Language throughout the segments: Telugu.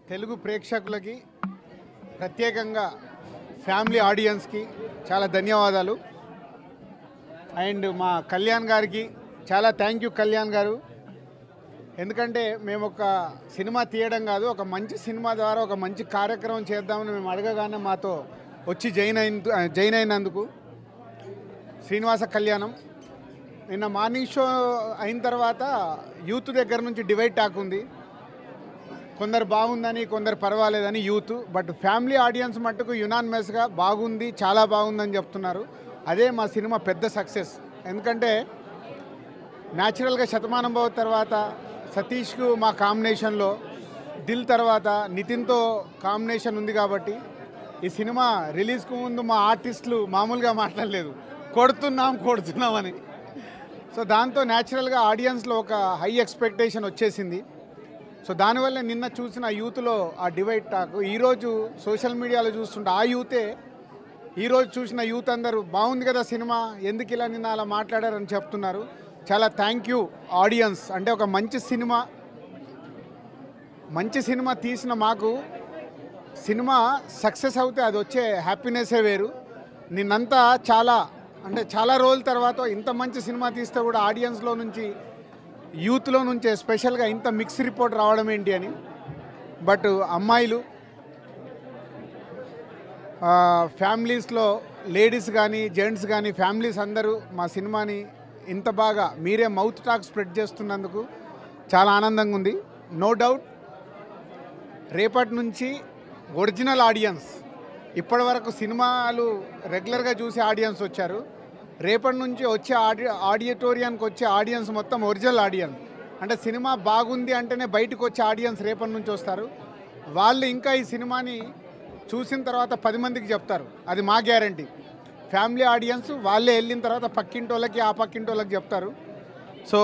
తెలుగు ప్రేక్షకులకి ప్రత్యేకంగా ఫ్యామిలీ ఆడియన్స్కి చాలా ధన్యవాదాలు అండ్ మా కళ్యాణ్ గారికి చాలా థ్యాంక్ యూ కళ్యాణ్ గారు ఎందుకంటే మేము ఒక సినిమా తీయడం కాదు ఒక మంచి సినిమా ద్వారా ఒక మంచి కార్యక్రమం చేద్దామని మేము అడగగానే మాతో వచ్చి జైన్ అయిన జైన్ అయినందుకు శ్రీనివాస కళ్యాణం నిన్న మార్నింగ్ షో అయిన తర్వాత యూత్ దగ్గర నుంచి డివైడ్ టాక్ ఉంది కొందరు బాగుందని కొందరు పర్వాలేదని యూత్ బట్ ఫ్యామిలీ ఆడియన్స్ మట్టుకు యునానిమస్గా బాగుంది చాలా బాగుందని చెప్తున్నారు అదే మా సినిమా పెద్ద సక్సెస్ ఎందుకంటే న్యాచురల్గా శతమానం భవ తర్వాత సతీష్కు మా కాంబినేషన్లో దిల్ తర్వాత నితిన్తో కాంబినేషన్ ఉంది కాబట్టి ఈ సినిమా రిలీజ్కు ముందు మా ఆర్టిస్టులు మామూలుగా మాట్లాడలేదు కొడుతున్నాం కొడుతున్నామని సో దాంతో న్యాచురల్గా ఆడియన్స్లో ఒక హై ఎక్స్పెక్టేషన్ వచ్చేసింది సో దానివల్ల నిన్న చూసిన యూత్లో ఆ డివైడ్ టాక్ ఈరోజు సోషల్ మీడియాలో చూస్తుంటే ఆ యూతే ఈరోజు చూసిన యూత్ అందరూ బాగుంది కదా సినిమా ఎందుకు ఇలా నిన్న అలా మాట్లాడారని చెప్తున్నారు చాలా థ్యాంక్ యూ ఆడియన్స్ అంటే ఒక మంచి సినిమా మంచి సినిమా తీసిన మాకు సినిమా సక్సెస్ అవుతే అది వచ్చే హ్యాపీనెస్సే వేరు నిన్నంతా చాలా అంటే చాలా రోజుల తర్వాత ఇంత మంచి సినిమా తీస్తే కూడా ఆడియన్స్లో నుంచి యూత్లో నుంచే స్పెషల్గా ఇంత మిక్స్ రిపోర్ట్ రావడం ఏంటి అని బట్ అమ్మాయిలు ఆ, ఫ్యామిలీస్లో లేడీస్ కానీ జెంట్స్ కానీ ఫ్యామిలీస్ అందరూ మా సినిమాని ఇంత బాగా మీరే మౌత్ టాక్ స్ప్రెడ్ చేస్తున్నందుకు చాలా ఆనందంగా ఉంది నో డౌట్ రేపటి నుంచి ఒరిజినల్ ఆడియన్స్ ఇప్పటి వరకు సినిమాలు రెగ్యులర్గా చూసే ఆడియన్స్ వచ్చారు రేపటి నుంచి వచ్చే ఆడి ఆడిటోరియానికి వచ్చే ఆడియన్స్ మొత్తం ఒరిజినల్ ఆడియన్స్ అంటే సినిమా బాగుంది అంటేనే బయటకు వచ్చే ఆడియన్స్ రేపటి నుంచి వస్తారు వాళ్ళు ఇంకా ఈ సినిమాని చూసిన తర్వాత పది మందికి చెప్తారు అది మా గ్యారంటీ ఫ్యామిలీ ఆడియన్స్ వాళ్ళే వెళ్ళిన తర్వాత పక్కింటోళ్ళకి ఆ పక్కింటోళ్ళకి చెప్తారు సో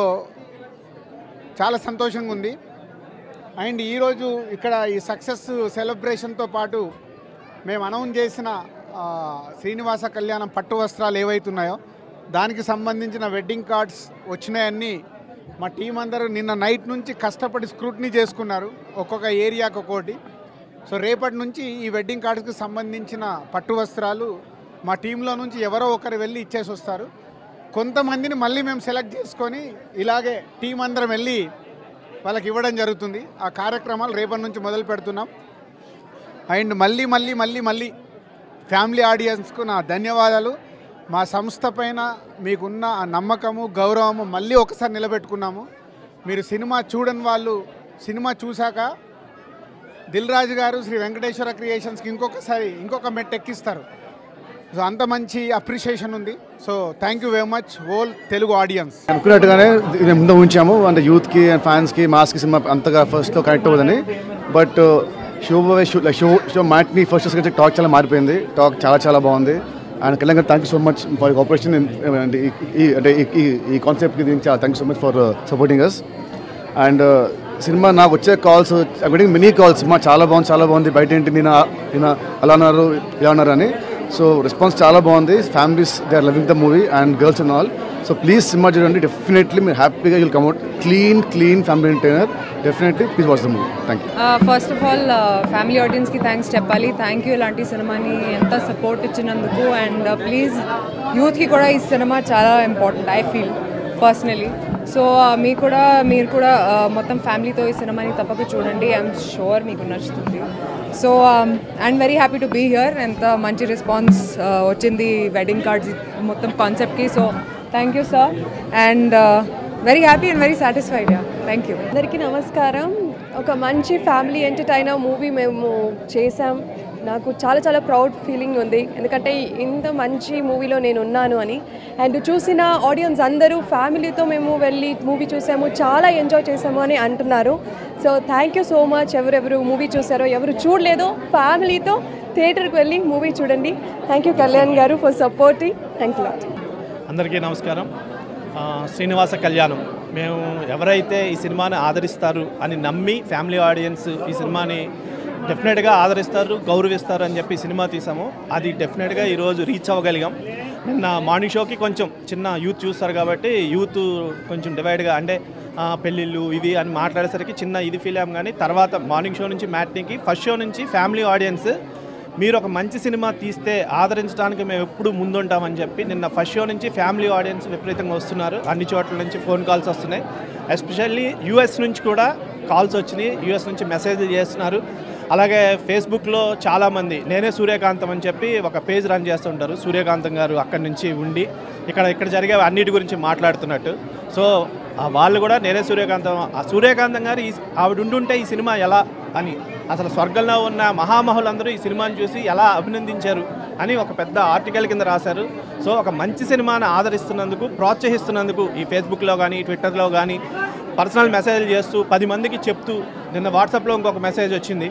చాలా సంతోషంగా ఉంది అండ్ ఈరోజు ఇక్కడ ఈ సక్సెస్ సెలబ్రేషన్తో పాటు మేము అనౌన్స్ చేసిన ఆ, శ్రీనివాస కళ్యాణం పట్టు వస్త్రాలు ఏవైతున్నాయో దానికి సంబంధించిన వెడ్డింగ్ కార్డ్స్ వచ్చినాయన్నీ మా టీం అందరూ నిన్న నైట్ నుంచి కష్టపడి స్క్రూట్నీ చేసుకున్నారు ఒక్కొక్క ఏరియాకి ఒక్కోటి సో రేపటి నుంచి ఈ వెడ్డింగ్ కార్డ్స్కి సంబంధించిన పట్టు వస్త్రాలు మా టీంలో నుంచి ఎవరో ఒకరు వెళ్ళి ఇచ్చేసి వస్తారు కొంతమందిని మళ్ళీ మేము సెలెక్ట్ చేసుకొని ఇలాగే టీం అందరం వెళ్ళి వాళ్ళకి ఇవ్వడం జరుగుతుంది ఆ కార్యక్రమాలు రేపటి నుంచి మొదలు పెడుతున్నాం అండ్ మళ్ళీ మళ్ళీ మళ్ళీ మళ్ళీ ఫ్యామిలీ ఆడియన్స్కు నా ధన్యవాదాలు మా సంస్థ పైన మీకున్న ఆ నమ్మకము గౌరవము మళ్ళీ ఒకసారి నిలబెట్టుకున్నాము మీరు సినిమా చూడని వాళ్ళు సినిమా చూశాక దిల్ రాజు గారు శ్రీ వెంకటేశ్వర క్రియేషన్స్కి ఇంకొకసారి ఇంకొక మెట్ ఎక్కిస్తారు సో అంత మంచి అప్రిషియేషన్ ఉంది so thank you very much whole Telugu audience అనుకున్నట్టుగానే ఇది ముందు ఉంచాము అంటే యూత్కి అండ్ ఫ్యాన్స్కి మాస్కి సినిమా అంతగా ఫస్ట్లో కనెక్ట్ అవ్వదని but show show show show matinee first నుంచి టాక్ చాలా మారిపోయింది టాక్ చాలా చాలా బాగుంది and Kalyan garu thank you so much for operation అంటే ఈ అంటే ఈ- ఈ ఈ కాన్సెప్ట్కి దీనికి చాలా thank you so much for supporting us and cinema నాకు వచ్చే కాల్స్ వెయిటింగ్ మినీ కాల్స్ మా చాలా బాగుంది చాలా బాగుంది బయట ఏంటి నేను నేను అలా ఉన్నారు ఇలా ఉన్నారు అని సో రెస్పాన్స్ చాలా బాగుంది families they are loving the movie and girls and all so please cinema చూడండి డెఫినెట్లీ మీరు హ్యాపీగా you'll come at clean clean family entertainer definitely please watch the movie thank you first of all family ఆడియన్స్కి థ్యాంక్స్ చెప్పాలి థ్యాంక్ యూ ఇలాంటి సినిమాని ఎంత సపోర్ట్ ఇచ్చినందుకు అండ్ ప్లీజ్ యూత్కి కూడా ఈ సినిమా చాలా important I feel personally so మీకు కూడా మీరు కూడా uh, మొత్తం ఫ్యామిలీతో ఈ సినిమాని తప్పక చూడండి ఐఎమ్ షూర్ మీకు నచ్చుతుంది so I'm very happy to be here ఎంత మంచి రెస్పాన్స్ వచ్చింది వెడ్డింగ్ కార్డ్స్ మొత్తం కాన్సెప్ట్కి so thank you sir and very happy and very satisfied thank you అందరికీ నమస్కారం ఒక మంచి ఫ్యామిలీ ఎంటర్టైనర్ మూవీ మేము చేసాం నాకు చాలా చాలా ప్రౌడ్ ఫీలింగ్ ఉంది ఎందుకంటే ఇంత మంచి మూవీలో నేను ఉన్నాను అని అండ్ చూసిన ఆడియన్స్ అందరూ ఫ్యామిలీతో మేము వెళ్ళి మూవీ చూసాము చాలా ఎంజాయ్ చేసాము అని అంటున్నారు so thank you so much ఎవరెవరు మూవీ చూసారో ఎవరు చూడలేదో ఫ్యామిలీతో థియేటర్కి వెళ్ళి మూవీ చూడండి థ్యాంక్ యూ కళ్యాణ్ గారు ఫర్ సపోర్టింగ్ థ్యాంక్ లాట్ అందరికీ నమస్కారం ఆ, శ్రీనివాస కళ్యాణం మేము ఎవరైతే ఈ సినిమాని ఆదరిస్తారు అని నమ్మి ఫ్యామిలీ ఆడియన్స్ ఈ సినిమాని డెఫినెట్గా ఆదరిస్తారు గౌరవిస్తారు అని చెప్పి సినిమా తీసాము అది డెఫినెట్గా ఈరోజు రీచ్ అవ్వగలిగాం నిన్న మార్నింగ్ షోకి కొంచెం చిన్న యూత్ చూస్తారు కాబట్టి యూత్ కొంచెం డివైడ్గా అంటే ఆ, పెళ్ళిళ్ళు ఇవి అని మాట్లాడేసరికి చిన్న ఇది ఫీల్ అయ్యాం కానీ తర్వాత మార్నింగ్ షో నుంచి మ్యాట్నీకి ఫస్ట్ షో నుంచి ఫ్యామిలీ ఆడియన్స్ మీరు ఒక మంచి సినిమా తీస్తే ఆదరించడానికి మేము ఎప్పుడు ముందుంటామని చెప్పి నిన్న ఫస్ట్ షో నుంచి ఫ్యామిలీ ఆడియన్స్ విపరీతంగా వస్తున్నారు అన్ని చోట్ల నుంచి ఫోన్ కాల్స్ వస్తున్నాయి ఎస్పెషల్లీ యూఎస్ నుంచి కూడా కాల్స్ వచ్చినాయి యూఎస్ నుంచి మెసేజ్లు చేస్తున్నారు అలాగే ఫేస్బుక్లో చాలామంది నేనే సూర్యకాంతం అని చెప్పి ఒక పేజ్ రన్ చేస్తుంటారు సూర్యకాంతం గారు అక్కడి నుంచి ఉండి ఇక్కడ ఇక్కడ జరిగే అన్నిటి గురించి మాట్లాడుతున్నట్టు సో ఆ వాళ్ళు కూడా నేనే సూర్యకాంతం ఆ సూర్యకాంతం గారు ఈ ఆవిడ ఉండుంటే ఈ సినిమా ఎలా అని అసలు స్వర్గంలో ఉన్న మహామహులందరూ ఈ సినిమాని చూసి ఎలా అభినందించారు అని ఒక పెద్ద ఆర్టికల్ కింద రాశారు సో ఒక మంచి సినిమాని ఆదరిస్తున్నందుకు ప్రోత్సహిస్తున్నందుకు ఈ ఫేస్బుక్లో కానీ ట్విట్టర్లో కానీ పర్సనల్ మెసేజ్లు చేస్తూ పది మందికి చెప్తూ నిన్న వాట్సాప్లో ఇంకొక మెసేజ్ వచ్చింది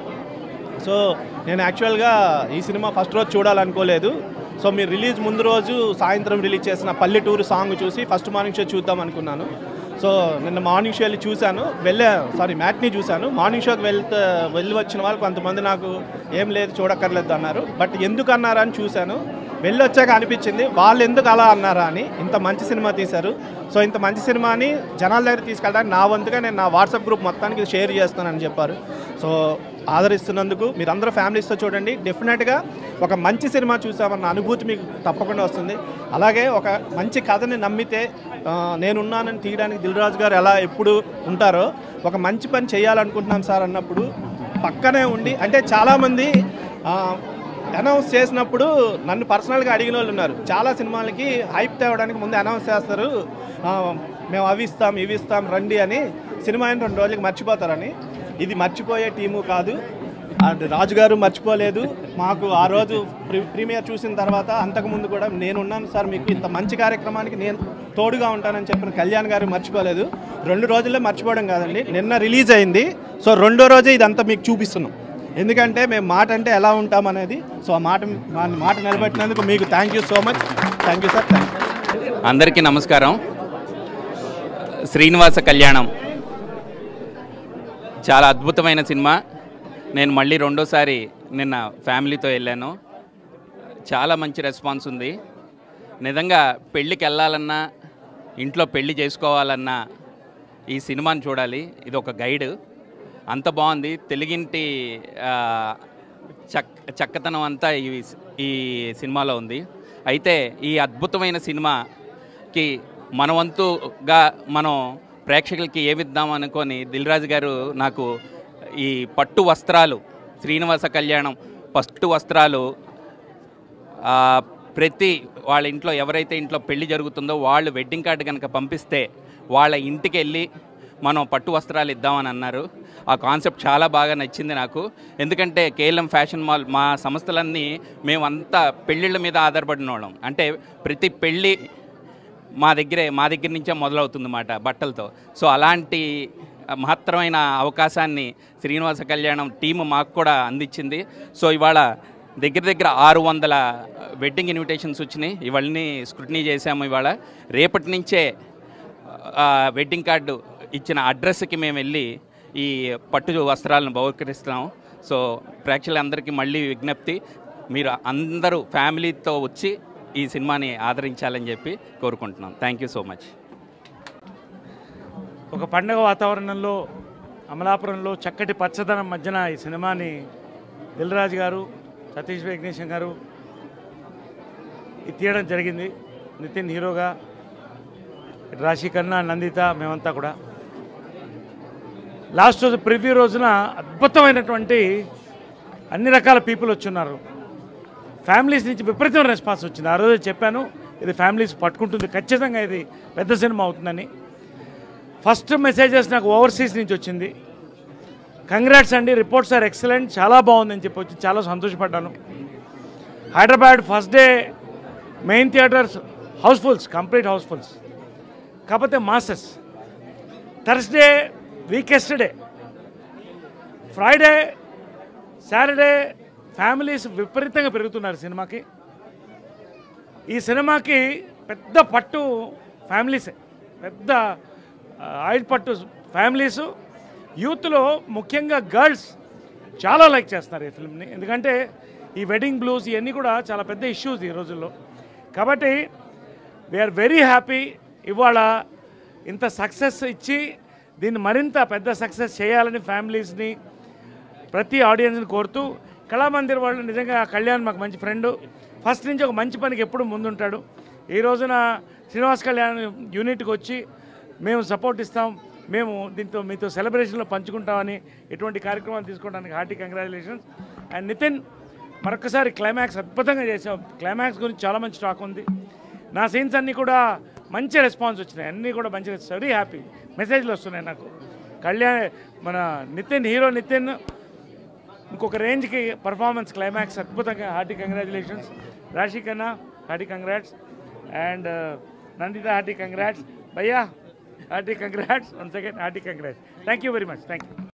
సో నేను యాక్చువల్గా ఈ సినిమా ఫస్ట్ రోజు చూడాలనుకోలేదు సో మీరు రిలీజ్ ముందు రోజు సాయంత్రం రిలీజ్ చేసిన పల్లెటూరు సాంగ్ చూసి ఫస్ట్ మార్నింగ్ షో చూద్దాం అనుకున్నాను సో నిన్న మార్నింగ్ షో వెళ్ళి చూశాను వెళ్ళా సారీ మ్యాట్ని చూశాను మార్నింగ్ షోకి వెళ్తే వెళ్ళి వచ్చిన వాళ్ళు కొంతమంది నాకు ఏం లేదు చూడక్కర్లేదు అన్నారు బట్ ఎందుకు అన్నారా అని చూశాను వెళ్ళి వచ్చాక అనిపించింది వాళ్ళు ఎందుకు అలా అన్నారా అని ఇంత మంచి సినిమా తీశారు సో ఇంత మంచి సినిమాని జనాల దగ్గర తీసుకెళ్ళడానికి నా వంతుగా నేను నా వాట్సాప్ గ్రూప్ మొత్తానికి షేర్ చేస్తానని చెప్పారు సో ఆదరిస్తున్నందుకు మీరందరూ ఫ్యామిలీస్తో చూడండి డెఫినెట్గా ఒక మంచి సినిమా చూసామన్న అనుభూతి మీకు తప్పకుండా వస్తుంది అలాగే ఒక మంచి కథని నమ్మితే ఆ, నేనున్నానని తీయడానికి దిల్ రాజు గారు ఎలా ఎప్పుడు ఉంటారో ఒక మంచి పని చేయాలనుకుంటున్నాం సార్ అన్నప్పుడు పక్కనే ఉండి అంటే చాలామంది ఆ, అనౌన్స్ చేసినప్పుడు నన్ను పర్సనల్గా అడిగిన వాళ్ళు ఉన్నారు చాలా సినిమాలకి హైప్ తేవడానికి ముందు అనౌన్స్ చేస్తారు ఆ, మేము అవి ఇస్తాం ఇవి ఇస్తాం రండి అని సినిమా అయిన రెండు రోజులకి మర్చిపోతారని ఇది మర్చిపోయే టీము కాదు అది రాజుగారు మర్చిపోలేదు మాకు ఆ రోజు ప్రీ ప్రీమియర్ చూసిన తర్వాత అంతకుముందు కూడా నేనున్నాను సార్ మీకు ఇంత మంచి కార్యక్రమానికి నేను తోడుగా ఉంటానని చెప్పిన కళ్యాణ్ గారు మర్చిపోలేదు రెండు రోజుల్లో మర్చిపోవడం కాదండి నిన్న రిలీజ్ అయింది సో రెండో రోజే ఇదంతా మీకు చూపిస్తున్నాం ఎందుకంటే మేము మాట అంటే ఎలా ఉంటాం అనేది సో ఆ మాట మా మాట నిలబెట్టినందుకు మీకు thank you so much thank you sir thank you అందరికీ నమస్కారం శ్రీనివాస కళ్యాణం చాలా అద్భుతమైన సినిమా నేను మళ్ళీ రెండోసారి నిన్న ఫ్యామిలీతో వెళ్ళాను చాలా మంచి రెస్పాన్స్ ఉంది నిజంగా పెళ్ళికి వెళ్ళాలన్నా ఇంట్లో పెళ్లి చేసుకోవాలన్నా ఈ సినిమాని చూడాలి ఇది ఒక గైడ్ అంత బాగుంది తెలుగింటి ఆ, చక్ చక్కతనం అంతా ఈ ఈ సినిమాలో ఉంది అయితే ఈ అద్భుతమైన సినిమాకి మన వంతుగా మనం ప్రేక్షకులకి ఏమిద్దాం అనుకొని దిల్రాజు గారు నాకు ఈ పట్టు వస్త్రాలు శ్రీనివాస కళ్యాణం పట్టు వస్త్రాలు ఆ, ప్రతి వాళ్ళ ఇంట్లో ఎవరైతే ఇంట్లో పెళ్లి జరుగుతుందో వాళ్ళు వెడ్డింగ్ కార్డు కనుక పంపిస్తే వాళ్ళ ఇంటికి వెళ్ళి మనం పట్టు వస్త్రాలు ఇద్దామని అన్నారు ఆ కాన్సెప్ట్ చాలా బాగా నచ్చింది నాకు ఎందుకంటే కేఎల్ఎం ఫ్యాషన్ మాల్ మా సంస్థలన్నీ మేమంతా పెళ్ళిళ్ళ మీద ఆధారపడిన వాళ్ళం అంటే ప్రతి పెళ్ళి మా దగ్గరే మా దగ్గర నుంచే మొదలవుతుందన్నమాట బట్టలతో సో అలాంటి మహత్తరమైన అవకాశాన్ని శ్రీనివాస కళ్యాణం టీము మాకు కూడా అందించింది సో ఇవాళ దగ్గర దగ్గర ఆరు వందల వెడ్డింగ్ ఇన్విటేషన్స్ వచ్చినాయి ఇవన్నీ స్క్రూటినీ చేసాము ఇవాళ రేపటి నుంచే ఆ, వెడ్డింగ్ కార్డు ఇచ్చిన అడ్రస్కి మేము వెళ్ళి ఈ పట్టు వస్త్రాలను బహుకరిస్తున్నాం సో ప్రేక్షకులందరికీ మళ్ళీ విజ్ఞప్తి మీరు అందరూ ఫ్యామిలీతో వచ్చి ఈ సినిమాని ఆదరించాలని చెప్పి కోరుకుంటున్నాం థ్యాంక్ యూ సో మచ్ ఒక పండగ వాతావరణంలో అమలాపురంలో చక్కటి పచ్చదనం మధ్యన ఈ సినిమాని దిల్రాజు గారు సతీష్ విఘ్నేశం గారు ఇది తీయడం జరిగింది నితిన్ హీరోగా ఇటు రాశి కన్నా నందిత మేమంతా కూడా లాస్ట్ రోజు ప్రివ్యూ రోజున అద్భుతమైనటువంటి అన్ని రకాల పీపుల్ వచ్చున్నారు ఫ్యామిలీస్ నుంచి విపరీతమైన రెస్పాన్స్ వచ్చింది ఆ రోజు చెప్పాను ఇది ఫ్యామిలీస్ పట్టుకుంటుంది ఖచ్చితంగా ఇది పెద్ద సినిమా అవుతుందని ఫస్ట్ మెసేజెస్ నాకు ఓవర్సీస్ నుంచి వచ్చింది కంగ్రాట్స్ అండి రిపోర్ట్స్ ఆర్ ఎక్సలెంట్ చాలా బాగుందని చెప్పి వచ్చి చాలా సంతోషపడ్డాను Hyderabad first day main theatres housefulls complete housefulls కాకపోతే masses Thursday weakest day Friday Saturday families విపరీతంగా పెరుగుతున్నారు సినిమాకి ఈ సినిమాకి పెద్ద పట్టు ఫ్యామిలీసే పెద్ద ఆ, ఆయిల్ పట్టు ఫ్యామిలీస్ యూత్లో ముఖ్యంగా గర్ల్స్ చాలా లైక్ చేస్తున్నారు ఈ ఫిల్మ్ని ఎందుకంటే ఈ వెడ్డింగ్ బ్లూస్ ఇవన్నీ కూడా చాలా పెద్ద ఇష్యూస్ ఈ రోజుల్లో కాబట్టి వీఆర్ వెరీ హ్యాపీ ఇవాళ ఇంత సక్సెస్ ఇచ్చి దీన్ని మరింత పెద్ద సక్సెస్ చేయాలని ఫ్యామిలీస్ని ప్రతి ఆడియన్స్ని కోరుతూ కళామందిర్ వాళ్ళు నిజంగా కళ్యాణ్ మాకు మంచి ఫ్రెండ్ ఫస్ట్ నుంచి ఒక మంచి పనికి ఎప్పుడు ముందుంటాడు ఈ రోజున శ్రీనివాస్ కళ్యాణ్ యూనిట్కి వచ్చి మేము సపోర్ట్ ఇస్తాం మేము దీంతో మీతో సెలబ్రేషన్లో పంచుకుంటామని ఎటువంటి కార్యక్రమాలు తీసుకోవడానికి హార్టీ కంగ్రాచులేషన్స్ అండ్ నితిన్ మరొకసారి క్లైమాక్స్ అద్భుతంగా చేసాం క్లైమాక్స్ గురించి చాలా మంచి టాక్ ఉంది నా సీన్స్ అన్నీ కూడా మంచి రెస్పాన్స్ వచ్చినాయి అన్నీ కూడా మంచి వెరీ హ్యాపీ మెసేజ్లు వస్తున్నాయి నాకు కళ్యాణ్ మన నితిన్ హీరో నితిన్ ఇంకొక రేంజ్కి పర్ఫార్మెన్స్ క్లైమాక్స్ అద్భుతంగా hearty congratulations Raashii Khanna hearty congrats and Nandita hearty congrats భయ్యా hearty congrats one second hearty congrats thank you very much thank you